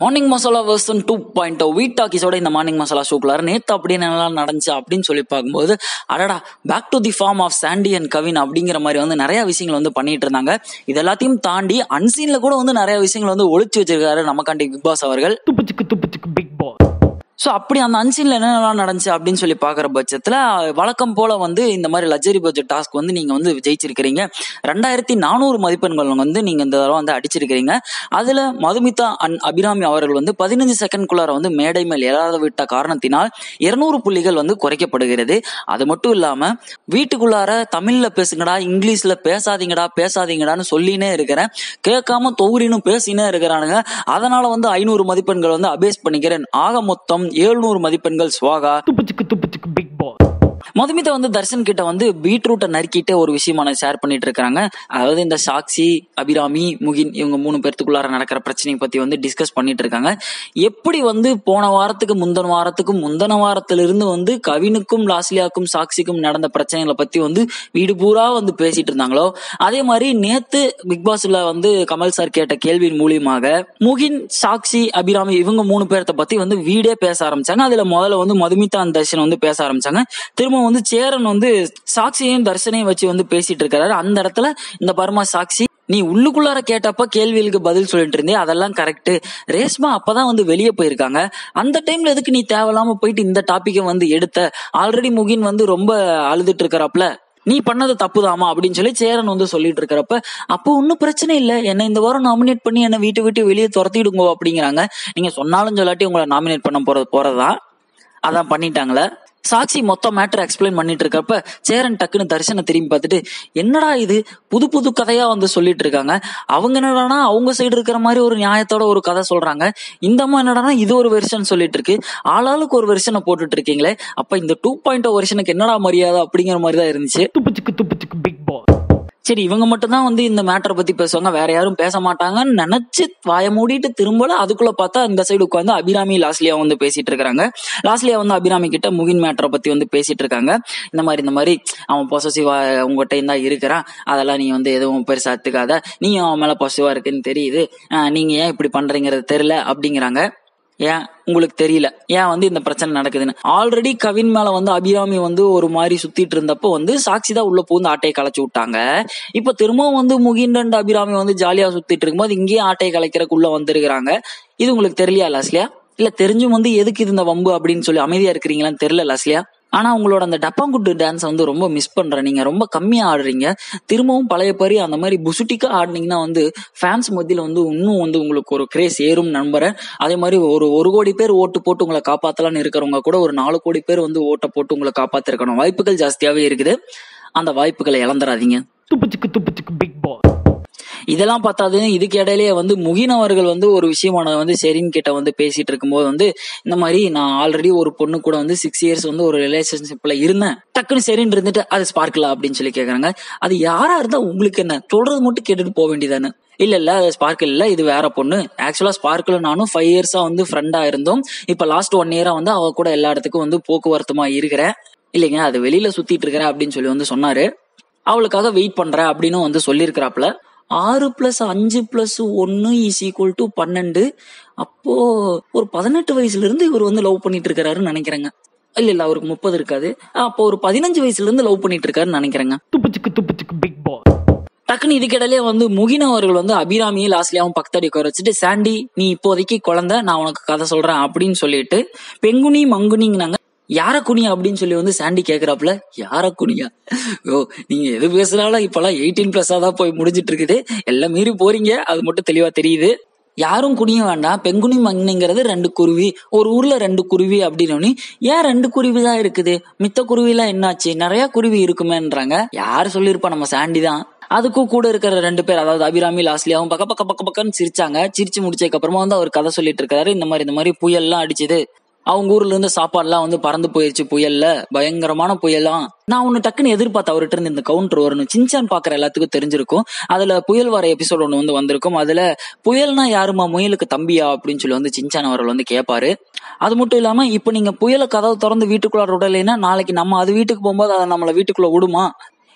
Morning masala version two point வீட் டாக்கிஸோட இந்த மார்னிங் மசாலா ஷோக்குள்ளார நேத்து அப்படி என்னெல்லாம் நடந்துச்சு அப்படின்னு சொல்லி பார்க்கும்போது அடடா back to the form of Sandy and Kavin அப்படிங்கிற மாதிரி வந்து நிறைய விஷயங்கள் வந்து பண்ணிட்டு இருந்தாங்க இது எல்லாத்தையும் தாண்டி அன்சீன்ல கூட வந்து நிறைய விஷயங்கள் வந்து ஒளிச்சு வச்சிருக்காரு நமக்காண்டி பிக் பாஸ் அவர்கள் துப்புச்சுக்கு துப்புச்சுக்கு பிக் பாஸ் ஸோ அப்படி அந்த அன்சீன்ல என்னென்னலாம் நடந்துச்சு அப்படின்னு சொல்லி பார்க்குற பட்சத்தில் வழக்கம் போல வந்து இந்த மாதிரி லக்ஸரி பட்ஜெட் டாஸ்க் வந்து நீங்க வந்து ஜெயிச்சிருக்கிறீங்க ரெண்டாயிரத்தி நானூறு மதிப்பெண்கள் வந்து நீங்க இந்த தடவை வந்து அடிச்சிருக்கிறீங்க அதுல மதுமிதா அண்ட் அபிராமி அவர்கள் வந்து பதினஞ்சு செகண்ட்குள்ளார வந்து மேடை மேல் ஏறாத விட்ட காரணத்தினால் இருநூறு புள்ளிகள் வந்து குறைக்கப்படுகிறது அது மட்டும் இல்லாம வீட்டுக்குள்ளார தமிழ்ல பேசுங்கடா இங்கிலீஷ்ல பேசாதீங்கடா பேசாதீங்கடான்னு சொல்லினே இருக்கிறேன் கேட்காம தொகுரினும் பேசினே இருக்கிறானுங்க அதனால வந்து ஐநூறு மதிப்பெண்கள் வந்து அபேஸ் பண்ணிக்கிறேன் ஆக மொத்தம் ஏழ்நூறு மதிப்பெண்கள் ஸ்வாகா துப்புச்சுக்கு துப்புச்சுக்கு பிக் பாஸ் மதுமிதா வந்து தர்ஷன் கிட்ட வந்து பீட்ரூட்டை நறுக்கிட்டு ஒரு விஷயமான ஷேர் பண்ணிட்டு இருக்காங்க அதாவது இந்த சாக்ஷி அபிராமி முகின் இவங்க மூணு பேர்த்துக்குள்ளார நடக்கிற பிரச்சனையை பத்தி வந்து டிஸ்கஸ் பண்ணிட்டு இருக்காங்க எப்படி வந்து போன வாரத்துக்கு முந்தன வாரத்துக்கும் முந்தன வாரத்திலிருந்து வந்து கவினுக்கும் லாஸ்லியாக்கும் சாக்சிக்கும் நடந்த பிரச்சனைகளை பத்தி வந்து வீடு பூரா வந்து பேசிட்டு இருந்தாங்களோ அதே மாதிரி நேத்து பிக் பாஸ்ல வந்து கமல் சார் கேட்ட கேள்வியின் மூலியமாக முகின் சாக்ஷி அபிராமி இவங்க மூணு பேர்த்த பத்தி வந்து வீடே பேச ஆரம்பிச்சாங்க அதுல முதல்ல வந்து மதுமிதா and தர்ஷன் வந்து பேச ஆரம்பிச்சாங்க திரும்ப வந்து சேரன் வந்து சாக்சியையும் தர்ஷனையும் வச்சு வந்து பேசிட்டு இருக்காரு அந்த இடத்துல இந்த பர்மா சாக்சி நீ உள்ளுக்குள்ளார கேட்டப்ப கேள்விகளுக்கு பதில் சொல்லிட்டு இருந்தே அதெல்லாம் கரெக்ட் ரேஷ்மா அப்பதான் வந்து வெளியே போயிருக்காங்க அந்த டைம்ல எதுக்கு நீ தேவையில்லாம போயிட்டு இந்த டாபிக்கை வந்து எடுத்த ஆல்ரெடி முகின் வந்து ரொம்ப அழுதுட்டு இருக்கிறாப்ல நீ பண்ணது தப்புதாமா அப்படின்னு சொல்லி சேரன் வந்து சொல்லிட்டு இருக்கிறப்ப அப்போ ஒன்னும் பிரச்சனை இல்ல என்ன இந்த வாரம் நாமினேட் பண்ணி என்ன வீட்டை விட்டு வெளியே துரத்திடுங்க அப்படிங்கிறாங்க நீங்க சொன்னாலும் சொல்லாட்டி உங்களை நாமினேட் பண்ண போறது போறதா அதான் பண்ணிட்டாங்களே சாட்சி மொத்த மேட்டர் எக்ஸ்பிளைன் பண்ணிட்டு இருக்கப்ப சேரன் டக்குன்னு தரிசனை திரும்பி பார்த்துட்டு என்னடா இது புது புது கதையா வந்து சொல்லிட்டு இருக்காங்க அவங்க என்னடானா அவங்க சைடு இருக்கிற மாதிரி ஒரு நியாயத்தோட ஒரு கதை சொல்றாங்க இந்த அம்மா என்னடானா இது ஒரு வெர்ஷன் சொல்லிட்டு இருக்கு ஆளாளுக்கு ஒரு வெர்ஷனை போட்டுட்டு இருக்கீங்களே அப்ப இந்த டூ பாயிண்ட் வெர்ஷனுக்கு என்னடா மரியாதை அப்படிங்கிற மாதிரி தான் இருந்துச்சு துப்புச்சுக்கு துப்புச்சுக்கு பிக் பாஸ் சரி இவங்க மட்டும் தான் வந்து இந்த மேட்டரை பத்தி பேசுவாங்க வேற யாரும் பேச மாட்டாங்கன்னு நினைச்சு வாய மூடிட்டு திரும்பல அதுக்குள்ள பார்த்தா இந்த சைடு உட்காந்து அபிராமி லாஸ்லியா வந்து பேசிட்டு இருக்காங்க லாஸ்லியா வந்து அபிராமி கிட்ட முகின் மேட்டரை பத்தி வந்து பேசிட்டு இருக்காங்க இந்த மாதிரி இந்த மாதிரி அவன் பொசசிவா உங்ககிட்ட தான் இருக்கிறான் அதெல்லாம் நீ வந்து எதுவும் பெருசா எடுத்துக்காத நீ அவன் மேல பொசசிவா இருக்குன்னு தெரியுது ஆஹ் நீங்க ஏன் இப்படி பண்றீங்கிறது தெரியல அப்படிங்கிறாங்க ஏன் உங்களுக்கு தெரியல ஏன் வந்து இந்த பிரச்சனை நடக்குதுன்னு ஆல்ரெடி கவின் மேல வந்து அபிராமி வந்து ஒரு மாதிரி சுத்திட்டு இருந்தப்போ வந்து சாட்சி தான் உள்ள பூந்து ஆட்டையை கலைச்சு விட்டாங்க இப்ப திரும்பவும் வந்து முகின் ரெண்டு அபிராமி வந்து ஜாலியா சுத்திட்டு இருக்கும்போது இங்கேயும் ஆட்டையை கலைக்கிறதுக்குள்ள வந்திருக்கிறாங்க இது உங்களுக்கு தெரியலையா லாஸ்லியா இல்ல தெரிஞ்சும் வந்து எதுக்கு இது இந்த வம்பு அப்படின்னு சொல்லி அமைதியா இருக்கிறீங்களான்னு தெரியல லாஸ்லியா ஆனா உங்களோட அந்த டப்பாங்குட்டு டான்ஸ் வந்து ரொம்ப மிஸ் பண்றேன் நீங்க ரொம்ப கம்மியா ஆடுறீங்க திரும்பவும் பழைய பரி அந்த மாதிரி புசுட்டிக்கா ஆடினீங்கன்னா வந்து ஃபேன்ஸ் மத்தியில வந்து இன்னும் வந்து உங்களுக்கு ஒரு கிரேஸ் ஏறும் நம்புறேன் அதே மாதிரி ஒரு ஒரு கோடி பேர் ஓட்டு போட்டு உங்களை காப்பாத்தலாம்னு இருக்கிறவங்க கூட ஒரு நாலு கோடி பேர் வந்து ஓட்டை போட்டு உங்களை காப்பாத்திருக்கணும் வாய்ப்புகள் ஜாஸ்தியாவே இருக்குது அந்த வாய்ப்புகளை இழந்துடாதீங்க துப்புச்சுக்கு துப்புச்சுக்கு பிக் பாஸ் இதெல்லாம் பார்த்தாது இதுக்கு இடையிலேயே வந்து முகின் அவர்கள் வந்து ஒரு விஷயமான வந்து சரின்னு கிட்ட வந்து பேசிட்டு இருக்கும்போது வந்து இந்த மாதிரி நான் ஆல்ரெடி ஒரு பொண்ணு கூட வந்து சிக்ஸ் இயர்ஸ் வந்து ஒரு ரிலேஷன்ஷிப்ல இருந்தேன் டக்குன்னு சரின்னு இருந்துட்டு அது ஸ்பார்க்கலா அப்படின்னு சொல்லி கேக்குறாங்க அது யாரா இருந்தா உங்களுக்கு என்ன சொல்றது மட்டும் கேட்டுட்டு போக வேண்டியதானே இல்ல இல்ல அது ஸ்பார்க்கிள் இல்ல இது வேற பொண்ணு ஆக்சுவலா ஸ்பார்க்கிள் நானும் ஃபைவ் இயர்ஸா வந்து ஃப்ரெண்டா இருந்தோம் இப்ப லாஸ்ட் ஒன் இயரா வந்து அவ கூட எல்லா இடத்துக்கும் வந்து போக்குவரத்துமா இருக்கிறேன் இல்லைங்க அது வெளியில சுத்திட்டு இருக்கிறேன் அப்படின்னு சொல்லி வந்து சொன்னாரு அவளுக்காக வெயிட் பண்றேன் அப்படின்னு வந்து சொல்லியிருக்கிறாப்ல ஆறு பிளஸ் அஞ்சு பிளஸ் ஒன்னு இஸ் ஈக்குவல் டு பன்னெண்டு அப்போ ஒரு பதினெட்டு வயசுல இருந்து இவர் வந்து லவ் பண்ணிட்டு இருக்காருன்னு நினைக்கிறேங்க இல்ல இல்ல அவருக்கு முப்பது இருக்காது அப்போ ஒரு பதினஞ்சு வயசுல இருந்து லவ் பண்ணிட்டு இருக்காருன்னு நினைக்கிறேங்க துப்புச்சுக்கு துப்புச்சுக்கு பிக் பாஸ் டக்குன்னு இதுக்கிடையிலே வந்து முகின் அவர்கள் வந்து அபிராமியும் லாஸ்லியாவும் பக்கத்தடி உட்கார வச்சுட்டு சாண்டி நீ இப்போதைக்கு குழந்தை நான் உனக்கு கதை சொல்றேன் அப்படின்னு சொல்லிட்டு பெங்குனி மங்குனிங்கனாங்க யார குனியா அப்படின்னு சொல்லி வந்து சாண்டி கேக்குறாப்புல யார குனியா ஓ நீங்க எது பேசுனாலும் இப்பெல்லாம் எயிட்டீன் பிளஸா தான் போய் முடிஞ்சிட்டு இருக்குது எல்லாம் மீறி போறீங்க அது மட்டும் தெளிவா தெரியுது யாரும் குனிய வேண்டாம் பெங்குனி மங்குனிங்கிறது ரெண்டு குருவி ஒரு ஊர்ல ரெண்டு குருவி அப்படின்னு ஏன் ரெண்டு குருவி தான் இருக்குது மித்த குருவி எல்லாம் என்னாச்சு நிறைய குருவி இருக்குமேன்றாங்க யார் சொல்லியிருப்பா நம்ம சாண்டி தான் அதுக்கும் கூட இருக்கிற ரெண்டு பேர் அதாவது அபிராமி லாஸ்லியாவும் பக்க பக்க பக்க பக்கன்னு சிரிச்சாங்க சிரிச்சு முடிச்சதுக்கு அப்புறமா வந்து அவர் கதை சொல்லிட்டு இருக்காரு இந்த மாதிரி இந்த மாதிரி புயல்லாம் அடிச்சுது அவங்க ஊர்ல இருந்து சாப்பாடுலாம் வந்து பறந்து போயிருச்சு புயல்ல பயங்கரமான புயலாம் நான் ஒன்னு டக்குன்னு எதிர்பார்த்த அவர்கிட்ட இருந்து இந்த கவுண்டர் வரணும் சின்சான் பாக்குற எல்லாத்துக்கும் தெரிஞ்சிருக்கும் அதுல புயல் வர எபிசோட் ஒண்ணு வந்து வந்திருக்கும் அதுல புயல்னா யாருமா முயலுக்கு தம்பியா அப்படின்னு சொல்லி வந்து சின்சான் அவர்கள் வந்து கேட்பாரு அது மட்டும் இல்லாம இப்ப நீங்க புயல கதவு திறந்து வீட்டுக்குள்ள விடலைன்னா நாளைக்கு நம்ம அது வீட்டுக்கு போகும்போது அதை நம்மள வீட்டுக்குள்ள விடுமா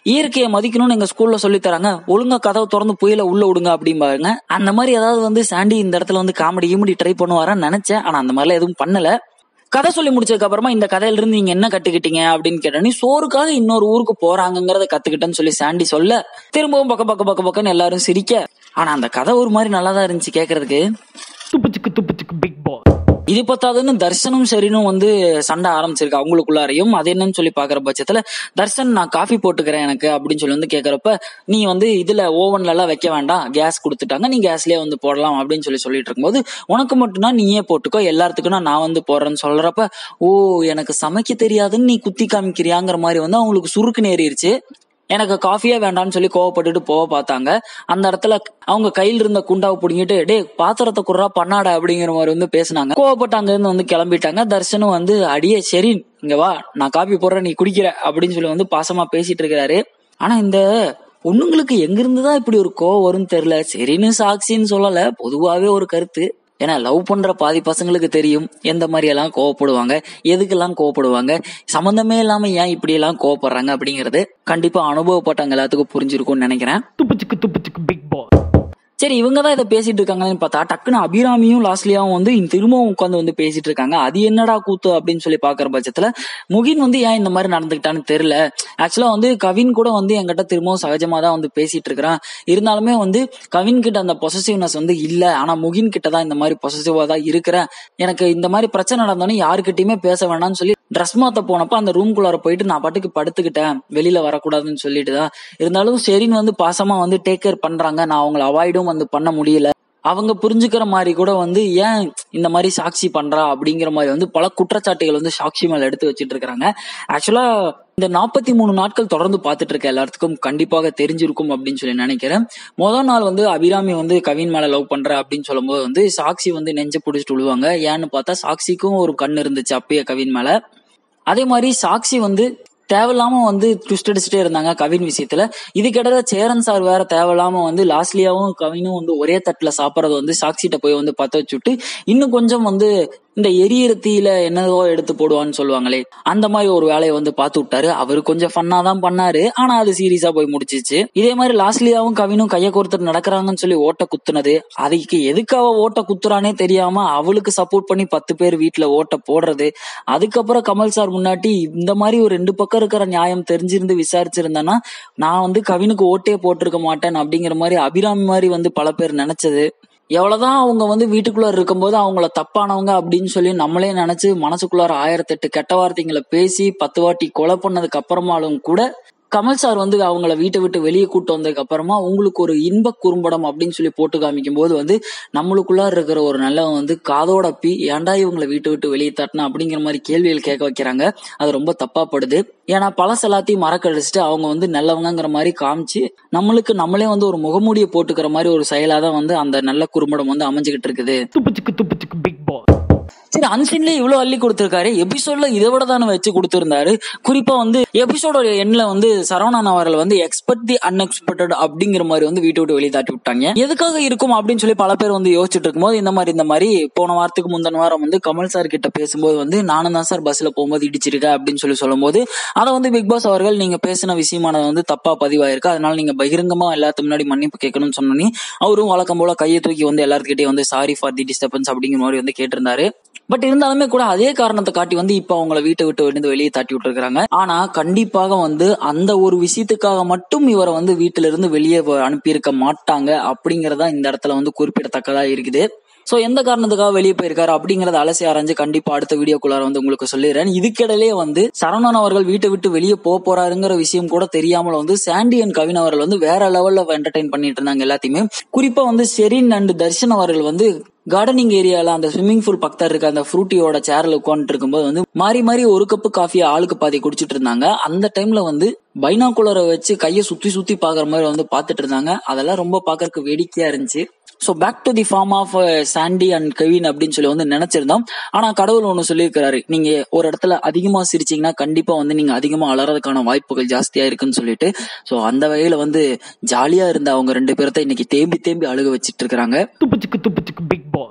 இயற்கையை மதிக்கணும்னு எங்க ஸ்கூல்ல சொல்லி தராங்க ஒழுங்கா கதவை திறந்து புயல உள்ள விடுங்க அப்படிம்பாருங்க அந்த மாதிரி ஏதாவது வந்து சாண்டி இந்த இடத்துல வந்து காமெடி கிமெடி ட்ரை பண்ணுவாரான்னு நினைச்சேன் ஆனா அந்த மாதிரிலாம் எதுவும் பண்ணல கதை சொல்லி முடிச்சதுக்கு அப்புறமா இந்த கதையில இருந்து நீங்க என்ன கத்துக்கிட்டீங்க அப்படின்னு கேட்டோன்னே சோறுக்காக இன்னொரு ஊருக்கு போறாங்கங்கறத கத்துக்கிட்டேன்னு சொல்லி சாண்டி சொல்ல திரும்பவும் பக்க பக்க பக்க பக்கன்னு எல்லாரும் சிரிக்க ஆனா அந்த கதை ஒரு மாதிரி நல்லா தான் இருந்துச்சு கேக்குறதுக்கு Tupachiku tupachiku big boss. இது பத்தாதுன்னு தர்ஷனும் சரினும் வந்து சண்டை ஆரம்பிச்சிருக்கு அவங்களுக்குள்ளாரையும் அது என்னன்னு சொல்லி பாக்குற பட்சத்துல தர்ஷன் நான் காஃபி போட்டுக்கிறேன் எனக்கு அப்படின்னு சொல்லி வந்து கேக்குறப்ப நீ வந்து இதுல ஓவன்ல எல்லாம் வைக்க வேண்டாம் கேஸ் கொடுத்துட்டாங்க நீ கேஸ்லயே வந்து போடலாம் அப்படின்னு சொல்லி சொல்லிட்டு இருக்கும்போது உனக்கு மட்டும்னா நீயே போட்டுக்கோ எல்லாத்துக்கும் நான் வந்து போடுறேன்னு சொல்றப்ப ஓ எனக்கு சமைக்க தெரியாதுன்னு நீ குத்தி காமிக்கிறியாங்கிற மாதிரி வந்து அவங்களுக்கு சுருக்கு நேரிருச்சு எனக்கு காஃபியே வேண்டாம்னு சொல்லி கோவப்பட்டுட்டு போக பார்த்தாங்க அந்த இடத்துல அவங்க கையில இருந்த குண்டாவை பிடிங்கிட்டு டே பாத்திரத்தை குறா பண்ணாடா அப்படிங்கிற மாதிரி வந்து பேசினாங்க கோவப்பட்டு அங்க இருந்து வந்து கிளம்பிட்டாங்க தர்ஷனும் வந்து அடியே சரி இங்க வா நான் காபி போடுறேன் நீ குடிக்கிற அப்படின்னு சொல்லி வந்து பாசமா பேசிட்டு இருக்கிறாரு ஆனா இந்த பொண்ணுங்களுக்கு எங்க இருந்துதான் இப்படி ஒரு கோவம் வரும்னு தெரியல சரின்னு சாட்சின்னு சொல்லல பொதுவாவே ஒரு கருத்து ஏன்னா லவ் பண்ற பாதி பசங்களுக்கு தெரியும் எந்த மாதிரி எல்லாம் கோவப்படுவாங்க எதுக்கெல்லாம் கோவப்படுவாங்க சம்பந்தமே இல்லாம ஏன் இப்படி எல்லாம் கோவப்படுறாங்க அப்படிங்கறது கண்டிப்பா அனுபவப்பட்டவங்க எல்லாத்துக்கும் புரிஞ்சிருக்கும்னு நினைக்கிறேன் Tupachiku tupachiku big boss. சரி இவங்க தான் இதை பேசிட்டு இருக்காங்கன்னு பார்த்தா டக்குன்னு அபிராமியும் லாஸ்லியாவும் வந்து இந்த திரும்பவும் உட்காந்து வந்து பேசிட்டு இருக்காங்க அது என்னடா கூத்து அப்படின்னு சொல்லி பாக்குற பட்சத்துல முகின் வந்து ஏன் இந்த மாதிரி நடந்துக்கிட்டான்னு தெரியல ஆக்சுவலா வந்து கவின் கூட வந்து என்கிட்ட திரும்பவும் சகஜமா தான் வந்து பேசிட்டு இருக்கிறான் இருந்தாலுமே வந்து கவின் கிட்ட அந்த பொசசிவ்னஸ் வந்து இல்ல ஆனா முகின் கிட்ட தான் இந்த மாதிரி பொசசிவா தான் இருக்கிறேன் எனக்கு இந்த மாதிரி பிரச்சனை நடந்தோன்னே யாருக்கிட்டயுமே பேச வேண்டாம்னு சொல்லி ட்ரெஸ் மாத்த போனப்ப அந்த ரூம்குள்ளார போயிட்டு நான் பாட்டுக்கு படுத்துக்கிட்டேன் வெளியில வரக்கூடாதுன்னு சொல்லிட்டு தான் இருந்தாலும் சரின்னு வந்து பாசமா வந்து டேக் கேர் பண்றாங்க நான் அவங்கள அவாய்டும் வந்து பண்ண முடியல அவங்க புரிஞ்சுக்கிற மாதிரி கூட வந்து ஏன் இந்த மாதிரி சாட்சி பண்றா அப்படிங்கிற மாதிரி வந்து பல குற்றச்சாட்டுகள் வந்து சாட்சி மேல எடுத்து வச்சிட்டு இருக்காங்க ஆக்சுவலா இந்த நாற்பத்தி மூணு நாட்கள் தொடர்ந்து பார்த்துட்டு இருக்க எல்லாத்துக்கும் கண்டிப்பாக தெரிஞ்சிருக்கும் அப்படின்னு சொல்லி நினைக்கிறேன் முதல் நாள் வந்து அபிராமி வந்து கவின் மேல லவ் பண்ற அப்படின்னு சொல்லும்போது வந்து சாக்சி வந்து நெஞ்ச பிடிச்சிட்டு விழுவாங்க ஏன்னு பார்த்தா சாக்சிக்கும் ஒரு கண் இருந்துச்சு அப்பயே கவின் மேல அதே மாதிரி சாக்சி வந்து தேவையில்லாம வந்து ட்விஸ்ட் அடிச்சுட்டே இருந்தாங்க கவின் விஷயத்துல இதுக்கிட்ட சேரன் சார் வேற தேவையில்லாம வந்து லாஸ்ட்லியாவும் கவினும் வந்து ஒரே தட்டுல சாப்பிடறது வந்து சாக்சிட்ட போய் வந்து பத்த வச்சுட்டு இன்னும் கொஞ்சம் வந்து இந்த எரியற தீயில என்னதோ எடுத்து போடுவான்னு சொல்லுவாங்களே அந்த மாதிரி ஒரு வேலையை வந்து பார்த்து விட்டாரு அவரு கொஞ்சம் ஃபன்னா தான் பண்ணாரு ஆனா அது சீரியஸா போய் முடிச்சிச்சு இதே மாதிரி லாஸ்ட்லியாவும் கவினும் கைய கோர்த்துட்டு நடக்கிறாங்கன்னு சொல்லி ஓட்ட குத்துனது அதுக்கு எதுக்கு அவ ஓட்ட குத்துறானே தெரியாம அவளுக்கு சப்போர்ட் பண்ணி பத்து பேர் வீட்டுல ஓட்ட போடுறது அதுக்கப்புறம் கமல் சார் முன்னாடி இந்த மாதிரி ஒரு ரெண்டு பக்கம் இருக்கிற நியாயம் தெரிஞ்சிருந்து விசாரிச்சிருந்தேன்னா நான் வந்து கவினுக்கு ஓட்டே போட்டிருக்க மாட்டேன் அப்படிங்கிற மாதிரி அபிராமி மாதிரி வந்து பல பேர் நினைச்சது எவ்வளவுதான் அவங்க வந்து வீட்டுக்குள்ளார இருக்கும்போது அவங்கள தப்பானவங்க அப்படின்னு சொல்லி நம்மளே நினைச்சு மனசுக்குள்ளார ஆயிரத்தெட்டு கெட்ட வார்த்தைங்களை பேசி பத்து வாட்டி கொலை பண்ணதுக்கு அப்புறமாலும் கூட கமல் சார் வந்து அவங்கள வீட்டை விட்டு வெளியே கூட்டு வந்ததுக்கு அப்புறமா உங்களுக்கு ஒரு இன்ப குறும்படம் அப்படின்னு சொல்லி போட்டு காமிக்கும் போது வந்து நம்மளுக்குள்ளார இருக்கிற ஒரு நல்லவன் வந்து காதோட பி ஏன்டா இவங்களை வீட்டை விட்டு வெளியே தட்டினா அப்படிங்கிற மாதிரி கேள்விகள் கேட்க வைக்கிறாங்க அது ரொம்ப தப்பா படுது ஏன்னா பழச எல்லாத்தையும் மறக்கடிச்சிட்டு அவங்க வந்து நல்லவங்கிற மாதிரி காமிச்சு நம்மளுக்கு நம்மளே வந்து ஒரு முகமூடியை போட்டுக்கிற மாதிரி ஒரு செயலா தான் வந்து அந்த நல்ல குறும்படம் வந்து அமைஞ்சுக்கிட்டு இருக்குது Tupachiku tupachiku big boss. சரி அன்சீன்ல இவ்வளவு அள்ளி கொடுத்திருக்காரு எபிசோட்ல இதை விட தானே வச்சு கொடுத்திருந்தாரு குறிப்பா வந்து எபிசோடோட எண்ட்ல வந்து சரவணன் அவர்கள் வந்து எக்ஸ்பெக்ட் தி அன்எக்ஸ்பெக்டட் அப்படிங்கிற மாதிரி வந்து வீட்டை விட்டு வெளியே தாட்டி விட்டாங்க எதுக்காக இருக்கும் அப்படின்னு சொல்லி பல பேர் வந்து யோசிச்சுட்டு இருக்கும்போது இந்த மாதிரி இந்த மாதிரி போன வாரத்துக்கு முந்தின வாரம் வந்து கமல் சார் கிட்ட பேசும்போது வந்து நானும் தான் சார் பஸ்ல போகும்போது இடிச்சிருக்கேன் அப்படின்னு சொல்லி சொல்லும்போது அதை வந்து பிக் பாஸ் அவர்கள் நீங்க பேசின விஷயமானது வந்து தப்பா பதிவாயிருக்கு அதனால நீங்க பகிரங்கமா எல்லாத்துக்கு முன்னாடி மன்னிப்பு கேட்கணும்னு சொன்னோன்னே அவரும் வழக்கம் போல கையை தூக்கி வந்து எல்லாத்துக்கிட்டே வந்து சாரி ஃபார் தி டிஸ்டர்பன்ஸ் அப்படிங்கிற மாதிரி வந்து கேட்டிருந்தாரு பட் இருந்தாலுமே கூட அதே காரணத்தை காட்டி வந்து இப்ப அவங்கள வீட்டை விட்டு வந்து வெளியே தாட்டி விட்டுருக்காங்க ஆனா கண்டிப்பாக வந்து அந்த ஒரு விஷயத்துக்காக மட்டும் இவரை வந்து வீட்டில இருந்து வெளியே வ- அனுப்பியிருக்க மாட்டாங்க அப்படிங்கறதா இந்த இடத்துல வந்து குறிப்பிடத்தக்கதா இருக்குது சோ எந்த காரணத்துக்காக வெளியே போயிருக்காரு அப்படிங்கறத அலசி ஆராய்ஞ்சு கண்டிப்பா அடுத்த வீடியோக்குள்ளார வந்து உங்களுக்கு சொல்லிடுறேன் இதுக்கிடையிலே வந்து சரவணன் அவர்கள் வீட்டை விட்டு வெளியே போக போறாருங்கிற விஷயம் கூட தெரியாமல் வந்து சாண்டி அண்ட் கவின் அவர்கள் வந்து வேற லெவல்ல என்டர்டைன் பண்ணிட்டு இருந்தாங்க எல்லாத்தையுமே குறிப்பா வந்து ஷெரின் அண்ட் தர்ஷன் அவர்கள் வந்து கார்டனிங் ஏரியால அந்த ஸ்விம்மிங் பூல் பக்கத்துல இருக்க அந்த ஃப்ரூட்டியோட சேர்ல உட்காந்துட்டு இருக்கும்போது வந்து மாறி மாறி ஒரு கப்பு காஃபி ஆளுக்கு பாதி குடிச்சிட்டு இருந்தாங்க அந்த டைம்ல வந்து பைனாகுலரை வச்சு கையை சுத்தி சுத்தி பாக்குற மாதிரி வந்து பாத்துட்டு இருந்தாங்க அதெல்லாம் ரொம்ப பாக்கறதுக்கு வேடிக்கையா இருந்துச்சு so back to the form of Sandy and Kavin அப்படின்னு சொல்லி வந்து நினைச்சிருந்தோம் ஆனா கடவுள் ஒண்ணு சொல்லியிருக்கிறாரு நீங்க ஒரு இடத்துல அதிகமா சிரிச்சீங்கன்னா கண்டிப்பா வந்து நீங்க அதிகமா அலறதுக்கான வாய்ப்புகள் ஜாஸ்தியா இருக்குன்னு சொல்லிட்டு ஸோ அந்த வகையில வந்து ஜாலியா இருந்த அவங்க ரெண்டு பேர்த்த இன்னைக்கு தேம்பி தேம்பி அழுக வச்சிட்டு இருக்காங்க Tupachiku tupachiku big boss.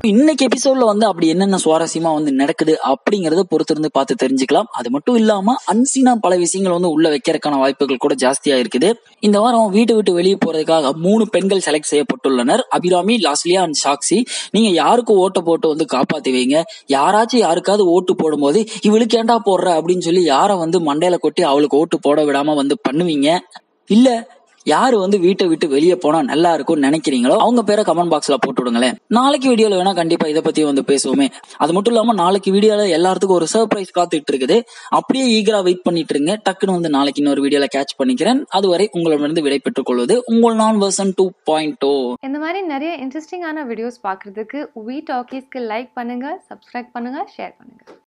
இன்னைக்கு எபிசோட்ல வந்து அப்படி என்னென்ன சுவாரஸ்யமா வந்து நடக்குது அப்படிங்கறத பொறுத்திருந்து பார்த்து தெரிஞ்சுக்கலாம் அது மட்டும் இல்லாம அன்சீனா பல விஷயங்கள் வந்து உள்ள வைக்கிறதுக்கான வாய்ப்புகள் கூட ஜாஸ்தியா இருக்குது இந்த வாரம் வீட்டை விட்டு வெளியே போறதுக்காக மூணு பெண்கள் செலக்ட் செய்யப்பட்டுள்ளனர் அபிராமி லாஸ்லியா அண்ட் சாக்சி நீங்க யாருக்கு ஓட்ட போட்டு வந்து காப்பாத்தி வைங்க யாராச்சும் யாருக்காவது ஓட்டு போடும்போது இவளுக்கு ஏன்டா போடுற அப்படின்னு சொல்லி யாரை வந்து மண்டையில கொட்டி அவளுக்கு ஓட்டு போட விடாம வந்து பண்ணுவீங்க இல்ல யாரு வந்து வீட்டை விட்டு வெளியே போனா நல்லா இருக்கும்னு நினைக்கிறீங்களோ அவங்க பேரை கமெண்ட் பாக்ஸ்ல போட்டு விடுங்களேன் நாளைக்கு வீடியோல வேணா கண்டிப்பா இதை பத்தி வந்து பேசுவோமே அது மட்டும் இல்லாம நாளைக்கு வீடியோல எல்லாத்துக்கும் ஒரு சர்ப்ரைஸ் காத்துட்டு இருக்குது அப்படியே ஈகரா வெயிட் பண்ணிட்டு இருங்க டக்குன்னு வந்து நாளைக்கு இன்னொரு வீடியோல கேட்ச் பண்ணிக்கிறேன் அதுவரை உங்களிடமிருந்து விடை பெற்றுக் கொள்வது உங்கள் நான் வெர்சன் டூ பாயிண்ட் டூ இந்த மாதிரி நிறைய இன்ட்ரெஸ்டிங்கான வீடியோஸ் பார்க்குறதுக்கு வி டாக்கீஸ்க்கு லைக் பண்ணுங்கள் சப்ஸ்கிரைப் பண்ணுங்கள் ஷேர் பண்ணுங்கள்